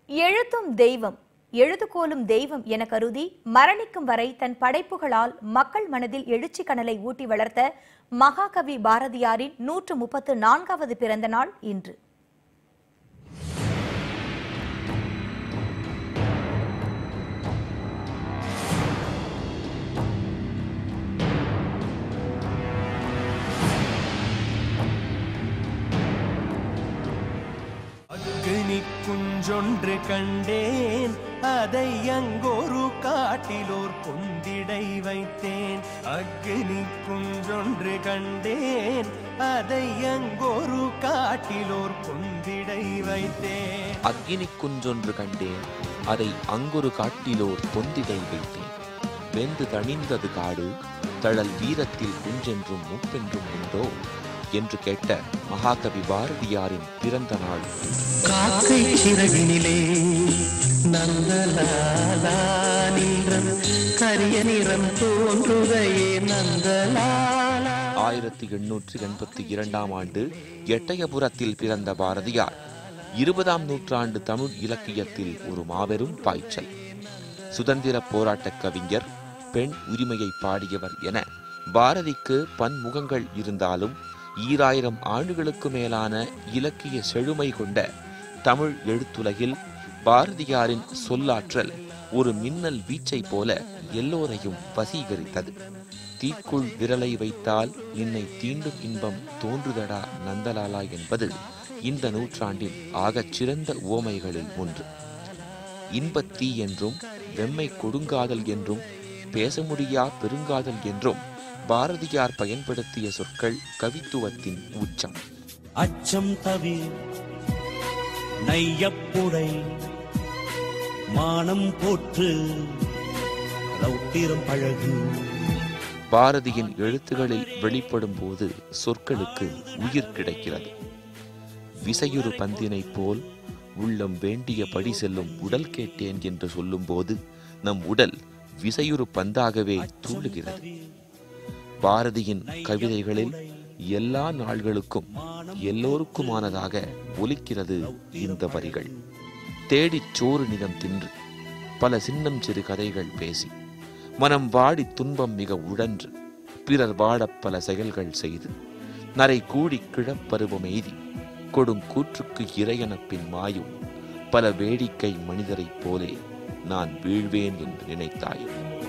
எழுத்தும் தெய்வம் எழுதுகோலும் தெய்வம் என கருதி மரணிக்கும் வரை தன் படைப்புகளால் மக்கள் மனதில் எழுச்சி கனலை ஊட்டி வளர்த்த மகாகவி பாரதியாரின் நூற்று முப்பத்து நான்காவது பிறந்த நாள் இன்று அக்னி குஞ்சொன்று கண்டேன் அதை அங்கொரு காட்டிலோர் பொந்திடை வைத்தேன் அக்னி குஞ்சொன்று கண்டேன் அதை அங்கொரு காட்டிலோர் பொந்திடை வைத்தேன் அக்கினி குஞ்சொன்று கண்டேன் அதை அங்கொரு காட்டிலோர் பொந்திடை வைத்தேன் வெந்து தணிந்தது காடு தழல் வீரத்தில் குஞ்சென்றும் முப்பென்றும் உண்டோ என்று கேட்ட மகாகவி பாரதியாரின் பிறந்த நாள் காக்கை சிறகினிலே நந்தலாலா நின்றம் கரிய நிறம் தோன்றுகையே நந்தலாலா ஆயிரத்தி எண்ணூற்றி எண்பத்தி இரண்டாம் ஆண்டு எட்டயபுரத்தில் பிறந்த பாரதியார் இருபதாம் நூற்றாண்டு தமிழ் இலக்கியத்தில் ஒரு மாபெரும் பாய்ச்சல் சுதந்திர போராட்டக் கவிஞர் பெண் உரிமையை பாடியவர் என பாரதிக்கு பன்முகங்கள் இருந்தாலும் ஈராயிரம் ஆண்டுகளுக்கு மேலான இலக்கிய செழுமை கொண்ட தமிழ் எழுத்துலகில் பாரதியாரின் சொல்லாற்றல் ஒரு மின்னல் வீச்சை போல எல்லோரையும் வசீகரித்தது தீக்குள் விரலை வைத்தால் நின்னை தீண்டும் இன்பம் தோன்றுதடா நந்தலாலா என்பது இந்த நூற்றாண்டின் ஆகச் சிறந்த உவமைகளில் ஒன்று இன்பத் தீ என்றும் வெம்மை கொடுங்காதல் என்றும் பேச முடியா பெருங்காதல் என்றும் பாரதியார் பயன்படுத்திய சொற்கள் கவித்துவத்தின் உச்சம் அச்சம் தவிர் நையப்புடை மானம் போற்று ரௌத்திரம் பழகு பாரதியின் எழுத்துகளில் வெளிப்படும் போது சொற்களுக்கு உயிர் கிடைக்கிறது விசையுறு பந்தினைப் போல் உள்ளம் வேண்டிய படி செல்லும் உடல் கேட்டேன் என்று சொல்லும்போது நம் உடல் விசையுறு பந்தாகவே துள்ளுகிறது பாரதியின் கவிதைகளில் எல்லா நாள்களுக்கும் எல்லோருக்குமானதாக ஒலிக்கிறது இந்த வரிகள் தேடிச் சோறு நிலம் தின்று பல சின்னம் சிறு கதைகள் பேசி மனம் வாடி துன்பம் மிக உழன்று பிறர் வாடப் பல செயல்கள் செய்து நரை கூடி கிழப்பருவம் எய்தி கொடும் கூற்றுக்கு இறையெனப் பின் மாயும் பல வேடிக்கை மனிதரைப் போலே நான் வீழ்வேன் என்று நினைத்தாய்